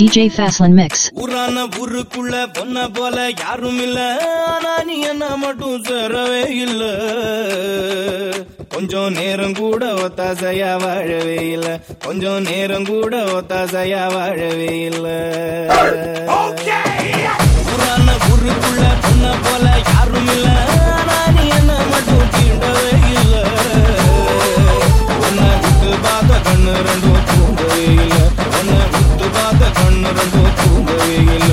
DJ Faslin Mix. ஊரான ஊருக்குள்ள பொண்ண போல யாரும் இல்ல ஆனா நீ என்ன மட்டும் சேரவே இல்ல கொஞ்சம் நேரம் கூட ஒத்தாசையா வாழவே இல்ல கொஞ்சம் நேரம் கூட ஒத்தாசையா வாழவே இல்ல ஊரான ஊருக்குள்ள பொண்ண போல யாரும் இல்ல ஆனா நீ என்ன மட்டும் தீண்டவே இல்ல உன்னை விட்டு பார்த்த கண்ணு ரெண்டும் தூங்கவே இல்ல உன்னை விட்டு பார்த்த கண்ணு ரெண்டும் தூங்கவே இல்ல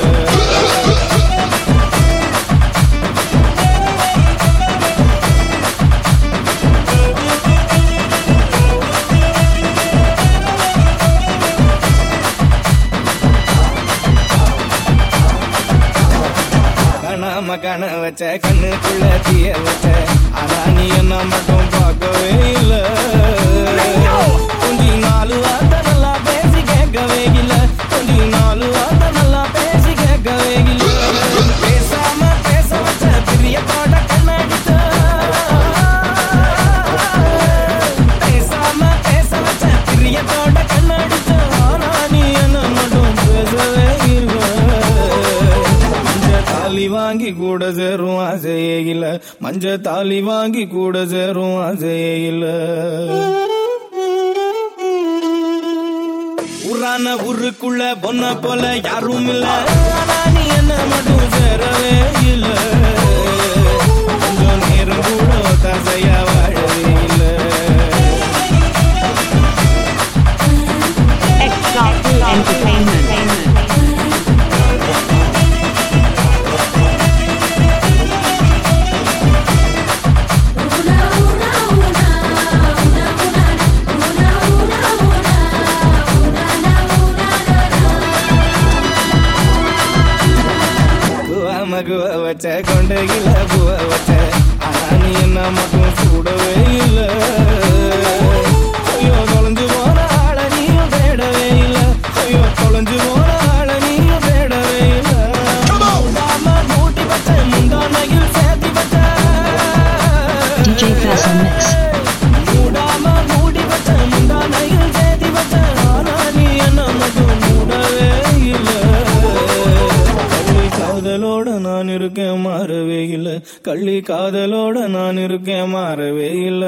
காணாம காண வச்ச கண்ணுக்குள்ள தீய வச்ச ஆனா நீ என்ன மட்டும் பார்க்கவே இல்ல கொஞ்சி நாலு வார்த்தை நல்லா பேசி கேட்கவே இல்ல கொஞ்சி நாலு வார்த்தை நல்லா பேசி கேட்கவே இல்ல பேசாம பேச வச்ச பிரியத்தோட கண்ணடிச்ச பேசாம பேச வச்ச பிரியத்தோட கண்ணடிச்ச ஆனா நீ என்ன மட்டும் பேசவே இல்லை மஞ்ச தாலி வாங்கி கூட சேரும் ஆசையே இல்ல மஞ்ச தாலி வாங்கி கூட சேரும் ஆசையே இல்ல ஊரான ஊருக்குள்ள பொண்ண போல யாரும் இல்ல ஆனா நீ என்ன மட்டும் சேரவே இல்ல கொஞ்சம் நேரம் கூட தசையா வாழவே இல்ல X Entertainment. குவா மகுவ வச்ச கொண்டையில பூவ வச்ச ஆனா நீ என்ன மட்டும் சூடவே இல்ல ஐயோ தொலைஞ்சு போன ஆள நீயும் தேடவே இல்ல ஐயோ தொலைஞ்சு போன ஆள நீயும் தேடவே இல்ல முந்தாம மூட்டி வச்ச முந்தானையில் சேர்த்தி வச்ச DJ Faslin Mix. மூடாம மூடி வச்ச முந்தானையில் சேர்த்தி வச்ச ஆனா நீ என்ன மட்டும் மூடவே இல்ல கள்ளி காதலோட நான் இருக்கேன் மாறவே இல்ல கள்ளி காதலோட நான் இருக்கேன் மாறவே இல்ல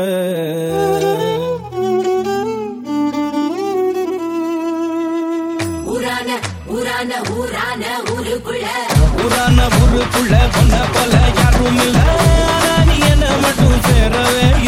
ஊரான ஊரான ஊரான ஊருக்குள்ள ஊரான ஊருக்குள்ள பொண்ண போல யாரும் இல்ல ஆனா நீ என்ன மட்டும் சேரவே